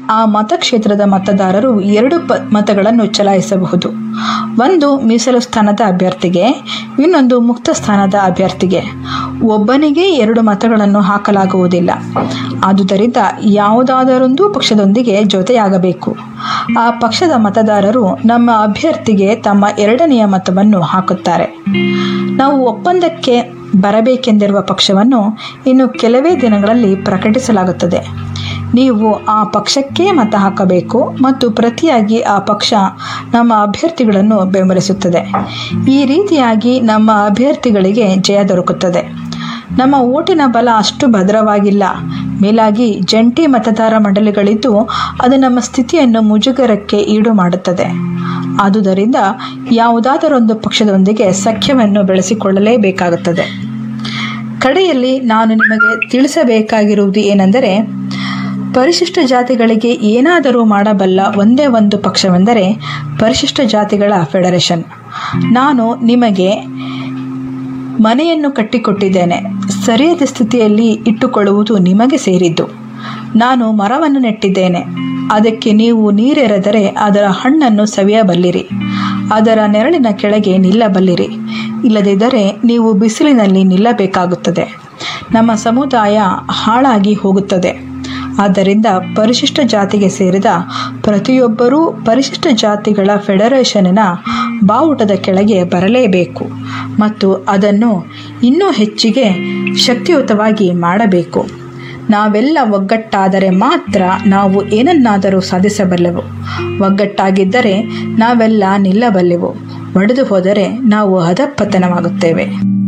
ಆ ಮತಕ್ಷೇತ್ರದ ಮತದಾರರು ಎರಡು ಪ ಮತಗಳನ್ನು ಚಲಾಯಿಸಬಹುದು ಒಂದು ಮೀಸಲು ಸ್ಥಾನದ ಅಭ್ಯರ್ಥಿಗೆ ಇನ್ನೊಂದು ಮುಕ್ತ ಸ್ಥಾನದ ಅಭ್ಯರ್ಥಿಗೆ ಒಬ್ಬನಿಗೆ ಎರಡು ಮತಗಳನ್ನು ಹಾಕಲಾಗುವುದಿಲ್ಲ ಆದುದರಿಂದ ಯಾವುದಾದರೊಂದು ಪಕ್ಷದೊಂದಿಗೆ ಜೊತೆಯಾಗಬೇಕು ಆ ಪಕ್ಷದ ಮತದಾರರು ನಮ್ಮ ಅಭ್ಯರ್ಥಿಗೆ ತಮ್ಮ ಎರಡನೆಯ ಮತವನ್ನು ಹಾಕುತ್ತಾರೆ ನಾವು ಒಪ್ಪಂದಕ್ಕೆ ಬರಬೇಕೆಂದಿರುವ ಪಕ್ಷವನ್ನು ಇನ್ನು ಕೆಲವೇ ದಿನಗಳಲ್ಲಿ ಪ್ರಕಟಿಸಲಾಗುತ್ತದೆ ನೀವು ಆ ಪಕ್ಷಕ್ಕೆ ಮತ ಹಾಕಬೇಕು ಮತ್ತು ಪ್ರತಿಯಾಗಿ ಆ ಪಕ್ಷ ನಮ್ಮ ಅಭ್ಯರ್ಥಿಗಳನ್ನು ಬೆಂಬಲಿಸುತ್ತದೆ ಈ ರೀತಿಯಾಗಿ ನಮ್ಮ ಅಭ್ಯರ್ಥಿಗಳಿಗೆ ಜಯ ದೊರಕುತ್ತದೆ ನಮ್ಮ ಓಟಿನ ಬಲ ಅಷ್ಟು ಭದ್ರವಾಗಿಲ್ಲ ಮೇಲಾಗಿ ಜಂಟಿ ಮತದಾರ ಮಂಡಳಿಗಳಿದ್ದು ಅದು ನಮ್ಮ ಸ್ಥಿತಿಯನ್ನು ಮುಜುಗರಕ್ಕೆ ಈಡು ಮಾಡುತ್ತದೆ ಆದುದರಿಂದ ಯಾವುದಾದರೊಂದು ಪಕ್ಷದೊಂದಿಗೆ ಸಖ್ಯವನ್ನು ಬೆಳೆಸಿಕೊಳ್ಳಲೇಬೇಕಾಗುತ್ತದೆ ಕಡೆಯಲ್ಲಿ ನಾನು ನಿಮಗೆ ತಿಳಿಸಬೇಕಾಗಿರುವುದು ಏನೆಂದರೆ ಪರಿಶಿಷ್ಟ ಜಾತಿಗಳಿಗೆ ಏನಾದರೂ ಮಾಡಬಲ್ಲ ಒಂದೇ ಒಂದು ಪಕ್ಷವೆಂದರೆ ಪರಿಶಿಷ್ಟ ಜಾತಿಗಳ ಫೆಡರೇಷನ್ ನಾನು ನಿಮಗೆ ಮನೆಯನ್ನು ಕಟ್ಟಿಕೊಟ್ಟಿದ್ದೇನೆ ಸರಿಯಾದ ಸ್ಥಿತಿಯಲ್ಲಿ ಇಟ್ಟುಕೊಳ್ಳುವುದು ನಿಮಗೆ ಸೇರಿದ್ದು ನಾನು ಮರವನ್ನು ನೆಟ್ಟಿದ್ದೇನೆ ಅದಕ್ಕೆ ನೀವು ನೀರೆರೆದರೆ ಅದರ ಹಣ್ಣನ್ನು ಸವಿಯಬಲ್ಲಿರಿ ಅದರ ನೆರಳಿನ ಕೆಳಗೆ ನಿಲ್ಲಬಲ್ಲಿರಿ ಇಲ್ಲದಿದ್ದರೆ ನೀವು ಬಿಸಿಲಿನಲ್ಲಿ ನಿಲ್ಲಬೇಕಾಗುತ್ತದೆ ನಮ್ಮ ಸಮುದಾಯ ಹಾಳಾಗಿ ಹೋಗುತ್ತದೆ ಆದ್ದರಿಂದ ಪರಿಶಿಷ್ಟ ಜಾತಿಗೆ ಸೇರಿದ ಪ್ರತಿಯೊಬ್ಬರೂ ಪರಿಶಿಷ್ಟ ಜಾತಿಗಳ ಫೆಡರೇಷನಿನ ಬಾವುಟದ ಕೆಳಗೆ ಬರಲೇಬೇಕು ಮತ್ತು ಅದನ್ನು ಇನ್ನೂ ಹೆಚ್ಚಿಗೆ ಶಕ್ತಿಯುತವಾಗಿ ಮಾಡಬೇಕು ನಾವೆಲ್ಲ ಒಗ್ಗಟ್ಟಾದರೆ ಮಾತ್ರ ನಾವು ಏನನ್ನಾದರೂ ಸಾಧಿಸಬಲ್ಲೆವು ಒಗ್ಗಟ್ಟಾಗಿದ್ದರೆ ನಾವೆಲ್ಲ ನಿಲ್ಲಬಲ್ಲೆವು ಒಡೆದು ಹೋದರೆ ನಾವು ಅಧಪತನವಾಗುತ್ತೇವೆ